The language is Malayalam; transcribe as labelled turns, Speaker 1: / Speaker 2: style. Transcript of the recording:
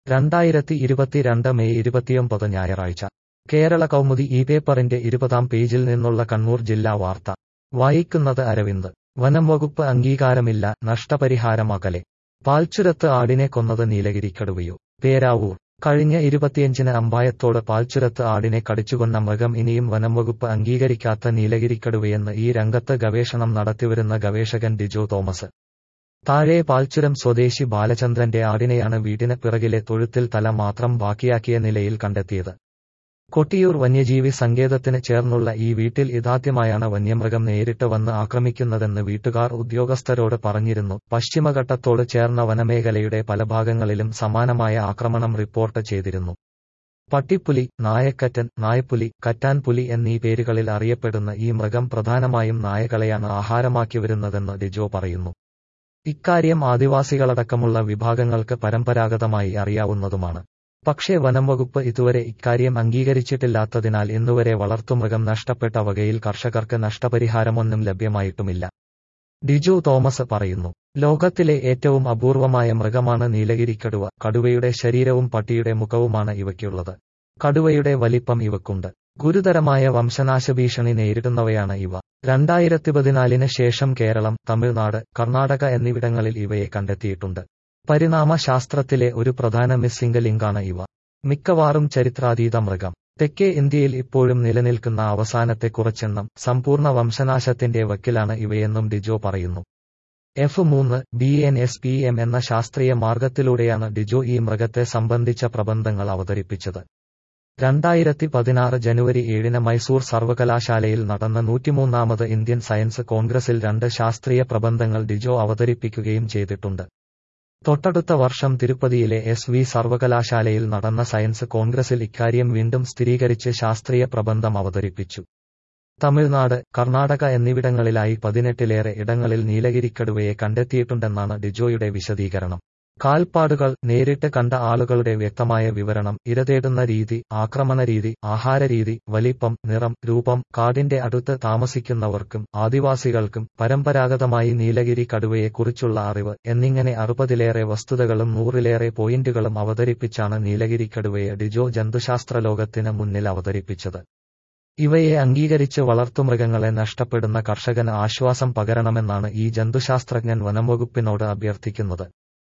Speaker 1: രണ്ടായിരത്തി ഇരുപത്തിരണ്ട് മെയ് ഇരുപത്തിയൊമ്പത് ഞായറാഴ്ച കേരള കൗമുദി ഈ പേപ്പറിന്റെ ഇരുപതാം പേജിൽ നിന്നുള്ള കണ്ണൂർ ജില്ലാ വാർത്ത വായിക്കുന്നത് അരവിന്ദ് വനം വകുപ്പ് അംഗീകാരമില്ല നഷ്ടപരിഹാരം അകലെ പാൽച്ചുരത്ത് ആടിനെ കൊന്നത് നീലഗിരിക്കടുവയോ പേരാവൂർ കഴിഞ്ഞ ഇരുപത്തിയഞ്ചിന് അമ്പായത്തോട് പാൽച്ചുരത്ത് ആടിനെ കടിച്ചുകൊന്ന മൃഗം ഇനിയും വനം വകുപ്പ് അംഗീകരിക്കാത്ത നീലഗിരിക്കടുവയെന്ന് ഈ രംഗത്ത് ഗവേഷണം നടത്തിവരുന്ന ഗവേഷകൻ ഡിജോ തോമസ് താഴെ പാൽച്ചുരം സ്വദേശി ബാലചന്ദ്രന്റെ ആടിനെയാണ് വീടിന് പിറകിലെ തൊഴുത്തിൽ തല മാത്രം ബാക്കിയാക്കിയ നിലയിൽ കണ്ടെത്തിയത് കൊട്ടിയൂർ വന്യജീവി സങ്കേതത്തിന് ചേർന്നുള്ള ഈ വീട്ടിൽ ഇതാദ്യമായാണ് വന്യമൃഗം നേരിട്ട് വന്ന് ആക്രമിക്കുന്നതെന്ന് വീട്ടുകാർ ഉദ്യോഗസ്ഥരോട് പറഞ്ഞിരുന്നു പശ്ചിമഘട്ടത്തോട് ചേർന്ന വനമേഖലയുടെ പല ഭാഗങ്ങളിലും സമാനമായ ആക്രമണം റിപ്പോർട്ട് ചെയ്തിരുന്നു പട്ടിപ്പുലി നായക്കറ്റൻ നായപ്പുലി കറ്റാൻപുലി എന്നീ പേരുകളിൽ അറിയപ്പെടുന്ന ഈ മൃഗം പ്രധാനമായും നായകളെയാണ് ആഹാരമാക്കി വരുന്നതെന്ന് ഡിജോ പറയുന്നു ഇക്കാര്യം ആദിവാസികളടക്കമുള്ള വിഭാഗങ്ങൾക്ക് പരമ്പരാഗതമായി അറിയാവുന്നതുമാണ് പക്ഷേ വനം വകുപ്പ് ഇതുവരെ ഇക്കാര്യം അംഗീകരിച്ചിട്ടില്ലാത്തതിനാൽ ഇന്നുവരെ വളർത്തുമൃഗം നഷ്ടപ്പെട്ട വകയിൽ കർഷകർക്ക് നഷ്ടപരിഹാരമൊന്നും ലഭ്യമായിട്ടുമില്ല ഡിജു തോമസ് പറയുന്നു ലോകത്തിലെ ഏറ്റവും അപൂർവമായ മൃഗമാണ് നീലഗിരിക്കടുവ കടുവയുടെ ശരീരവും പട്ടിയുടെ മുഖവുമാണ് ഇവയ്ക്കുള്ളത് കടുവയുടെ വലിപ്പം ഇവക്കുണ്ട് ഗുരുതരമായ വംശനാശ ഭീഷണി നേരിടുന്നവയാണ് ഇവ രണ്ടായിരത്തി പതിനാലിന് ശേഷം കേരളം തമിഴ്നാട് കർണാടക എന്നിവിടങ്ങളിൽ ഇവയെ കണ്ടെത്തിയിട്ടുണ്ട് പരിണാമ ശാസ്ത്രത്തിലെ ഒരു പ്രധാന മിസ്സിംഗ് ലിങ്കാണ് ഇവ മിക്കവാറും ചരിത്രാതീത മൃഗം തെക്കേ ഇന്ത്യയിൽ ഇപ്പോഴും നിലനിൽക്കുന്ന അവസാനത്തെ കുറച്ചെണ്ണം സമ്പൂർണ്ണ വംശനാശത്തിന്റെ വക്കിലാണ് ഇവയെന്നും ഡിജോ പറയുന്നു എഫ് മൂന്ന് B N S P M എന്ന ശാസ്ത്രീയ മാർഗത്തിലൂടെയാണ് ഡിജോ ഈ മൃഗത്തെ സംബന്ധിച്ച പ്രബന്ധങ്ങൾ അവതരിപ്പിച്ചത് രണ്ടായിരത്തി പതിനാറ് ജനുവരി ഏഴിന് മൈസൂർ സർവകലാശാലയിൽ നടന്ന നൂറ്റിമൂന്നാമത് ഇന്ത്യൻ സയൻസ് കോൺഗ്രസിൽ രണ്ട് ശാസ്ത്രീയ പ്രബന്ധങ്ങൾ ഡിജോ അവതരിപ്പിക്കുകയും ചെയ്തിട്ടുണ്ട് തൊട്ടടുത്ത വർഷം തിരുപ്പതിയിലെ എസ് വി സർവകലാശാലയിൽ നടന്ന സയൻസ് കോൺഗ്രസിൽ ഇക്കാര്യം വീണ്ടും സ്ഥിരീകരിച്ച് ശാസ്ത്രീയ പ്രബന്ധം അവതരിപ്പിച്ചു തമിഴ്നാട് കർണാടക എന്നിവിടങ്ങളിലായി പതിനെട്ടിലേറെ ഇടങ്ങളിൽ നീലഗിരിക്കടുവയെ കണ്ടെത്തിയിട്ടുണ്ടെന്നാണ് ഡിജോയുടെ വിശദീകരണം കാൽപ്പാടുകൾ നേരിട്ട് കണ്ട ആളുകളുടെ വ്യക്തമായ വിവരണം ഇരതേടുന്ന രീതി ആക്രമണ രീതി ആഹാരരീതി വലിപ്പം നിറം രൂപം കാടിന്റെ അടുത്ത് താമസിക്കുന്നവർക്കും ആദിവാസികൾക്കും പരമ്പരാഗതമായി നീലഗിരി കടുവയെക്കുറിച്ചുള്ള അറിവ് എന്നിങ്ങനെ അറുപതിലേറെ വസ്തുതകളും നൂറിലേറെ പോയിന്റുകളും അവതരിപ്പിച്ചാണ് നീലഗിരി കടുവയെ ഡിജോ ജന്തുശാസ്ത്ര ലോകത്തിന് മുന്നിൽ അവതരിപ്പിച്ചത് ഇവയെ അംഗീകരിച്ച് വളർത്തുമൃഗങ്ങളെ നഷ്ടപ്പെടുന്ന കർഷകന് ആശ്വാസം പകരണമെന്നാണ് ഈ ജന്തുശാസ്ത്രജ്ഞൻ വനംവകുപ്പിനോട് അഭ്യർത്ഥിക്കുന്നത്